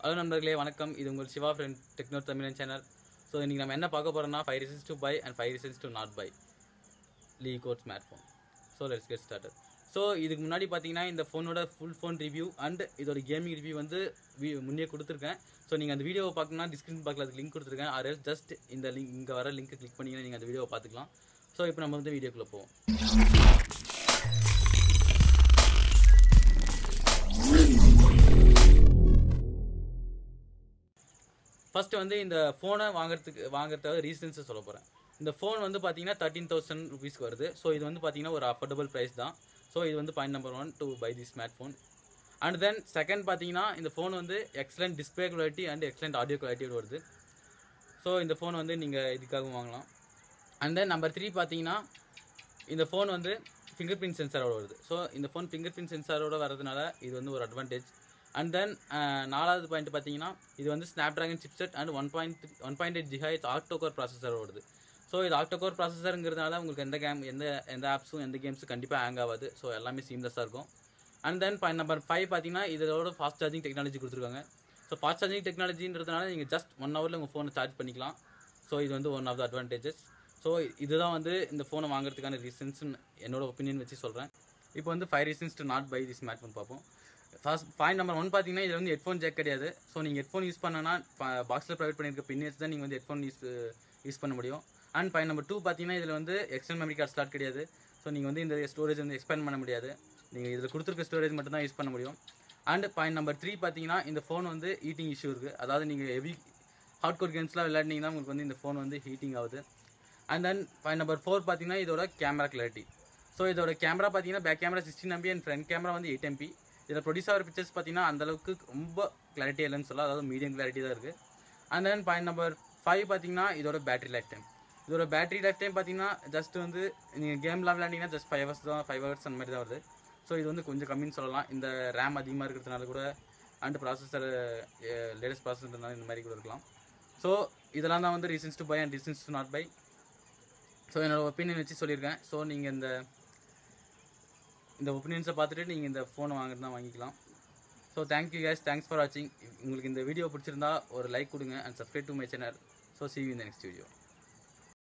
hello நண்பர்களே வணக்கம் இது உங்கள் Siva friend techno Tamilan channel so இன்றைக்கி நம்ம என்ன பார்க்க போகிறோம்னா five reasons to buy and five reasons to not buy Lee code smartphone so let's get started so இதுக்கு முன்னாடி பார்த்தீங்கன்னா இந்த ஃபோனோட ஃபுல் ஃபோன் ரிவ்யூ அண்ட் இதோட கேமிங் ரிவ்யூ வந்து வி- முன்னே கொடுத்துருக்கேன் ஸோ நீங்கள் அந்த வீடியோவை பார்க்கணும்னா டிஸ்கிரிப்ஷன் பாக்ஸில் அதுக்கு லிங்க் கொடுத்துருக்கேன் அது ஜஸ்ட் இந்த லிங்க் இங்கே வர லிங்க் கிளிக் பண்ணிங்கன்னா நீங்கள் அந்த வீடியோவை பார்த்துக்கலாம் ஸோ இப்போ நம்ம வந்து வீடியோக்குள்ளே போவோம் ஃபர்ஸ்ட் வந்து இந்த ஃபோனை வாங்குறதுக்கு வாங்குறதுக்காக ரீசன்ஸை சொல்ல போகிறேன் இந்த ஃபோன் வந்து பார்த்தீங்கன்னா தேர்ட்டீன் தௌசண்ட் ருபீஸ்க்கு வருது ஸோ இது வந்து பார்த்தீங்கன்னா ஒரு அஃபோர்டபுள் ப்ரைஸ் தான் ஸோ இது வந்து point number one to buy the smartphone and then second பார்த்தீங்கன்னா இந்த ஃபோன் வந்து excellent display quality and excellent audio குவாலிட்டியோட வருது ஸோ இந்த ஃபோன் வந்து நீங்கள் இதுக்காகவும் வாங்கலாம் அண்ட் தென் நம்பர் த்ரீ பார்த்தீங்கன்னா இந்த ஃபோன் வந்து ஃபிங்கர் பிரிண்ட் சென்சாரோட வருது ஸோ இந்த ஃபோன் ஃபிங்கர் பிரிண்ட் சென்சாரோட வரதுனால இது வந்து ஒரு அட்வான்டேஜ் அண்ட் தென் நாலாவது பாயிண்ட் பார்த்தீங்கன்னா இது வந்து Snapdragon chipset and one point one point eight ஜிஹாய்ஸ் ஆக்டோகோர் ப்ராசஸர் வருது ஸோ இது ஆக்டோகோர் ப்ராசஸருங்கிறதுனால உங்களுக்கு எந்த கேம் எந்த எந்த ஆப்ஸும் எந்த கேம்ஸும் கண்டிப்பாக ஹேங் ஆகாது ஸோ எல்லாமே சீம்லெஸ்ஸாக இருக்கும் and then point number five பார்த்தீங்கன்னா இதோட ஃபாஸ்ட் சார்ஜிங் டெக்னாலஜி கொடுத்துருக்காங்க ஸோ ஃபாஸ்ட் சார்ஜிங் டெக்னாலஜின்றதுனால நீங்கள் ஜஸ்ட் ஒன் ஹவரில் உங்கள் ஃபோனை சார்ஜ் பண்ணிக்கலாம் ஸோ இது வந்து one of the advantages so இதுதான் வந்து இந்த ஃபோனை வாங்குறதுக்கான ரீசன்ஸ் என்னோட ஒப்பீனியன் வச்சு சொல்கிறேன் இப்போ வந்து five reasons to not buy the smartphone பார்ப்போம் ஃபர்ஸ்ட் பாயிண்ட் நம்பர் ஒன் பார்த்தீங்கன்னா இது வந்து ஹெட்ஃபோன் ஜாக் கிடையாது ஸோ நீங்கள் ஹெட்ஃபோன் யூஸ் பண்ணனா பாக்ஸில் ப்ரொவைட் பண்ணியிருக்க பின் வச்சு தான் நீங்கள் வந்து ஹெட்ஃபோன் யூஸ் யூஸ் பண்ண முடியும் அண்ட் பாயிண்ட் நம்பர் டூ பார்த்தீங்கன்னா இதில் வந்து எக்ஸ்டர்னல் மெமரி கார்டு ஸ்லாட் கிடையாது ஸோ நீங்கள் வந்து இந்த ஸ்டோரேஜ் வந்து எக்ஸ்பேண்ட் பண்ண முடியாது நீங்கள் இதில் கொடுத்துருக்க ஸ்டோரேஜ் மட்டும் தான் யூஸ் பண்ண முடியும் அண்ட் பாயிண்ட் நம்பர் த்ரீ பார்த்தீங்கன்னா இந்த ஃபோன் வந்து ஹீட்டிங் இஷ்யூ இருக்குது அதாவது நீங்கள் ஹெவி ஹார்ட் கோர் கேம்ஸ்லாம் விளையாடினீங்கன்னா உங்களுக்கு வந்து இந்த ஃபோன் வந்து ஹீட்டிங் ஆகுது and then point number four பார்த்தீங்கன்னா இதோட கேமரா கிளாரிட்டி ஸோ இதோட கேமரா பார்த்தீங்கன்னா back camera sixteen MP and front camera வந்து எயிட் எம்பி இதில் ப்ரொடியூஸ் ஆகிற பிக்சர்ஸ் பார்த்தீங்கன்னா அந்த அளவுக்கு ரொம்ப கிளாரிட்டி இல்லைன்னு சொல்லலாம் அதாவது மீடியம் கிளாரிட்டி தான் இருக்குது and then point number five பார்த்தீங்கன்னா இதோட பேட்டரி லைஃப் டைம் இதோட பேட்டரி லைஃப் டைம் பார்த்தீங்கன்னா ஜஸ்ட் வந்து நீங்கள் கேம்லாம் விளையாண்டிங்கன்னா ஜஸ்ட் ஃபைவ் ஹவர்ஸ் தான் ஃபைவ் ஹவர்ஸ் அந்த மாதிரி தான் வருது ஸோ இது வந்து கொஞ்சம் கம்மின்னு சொல்லலாம் இந்த ரேம் அதிகமாக இருக்கிறதுனால கூட அண்ட் ப்ராசஸர் லேட்டஸ்ட் ப்ராசஸர்னால இந்த மாதிரி கூட இருக்கலாம் ஸோ இதெல்லாம் தான் வந்து reasons to buy and reasons to not buy so என்னோட ஒப்பீனியன் வச்சு சொல்லியிருக்கேன் ஸோ நீங்கள் இந்த இந்த ஒப்பீனியன்ஸை பார்த்துட்டு நீங்கள் இந்த ஃபோனை வாங்குறது தான் வாங்கிக்கலாம் so thank you guys thanks for வாட்சிங் உங்களுக்கு இந்த வீடியோ பிடிச்சிருந்தா ஒரு லைக் கொடுங்க and subscribe to my channel so see you in the next video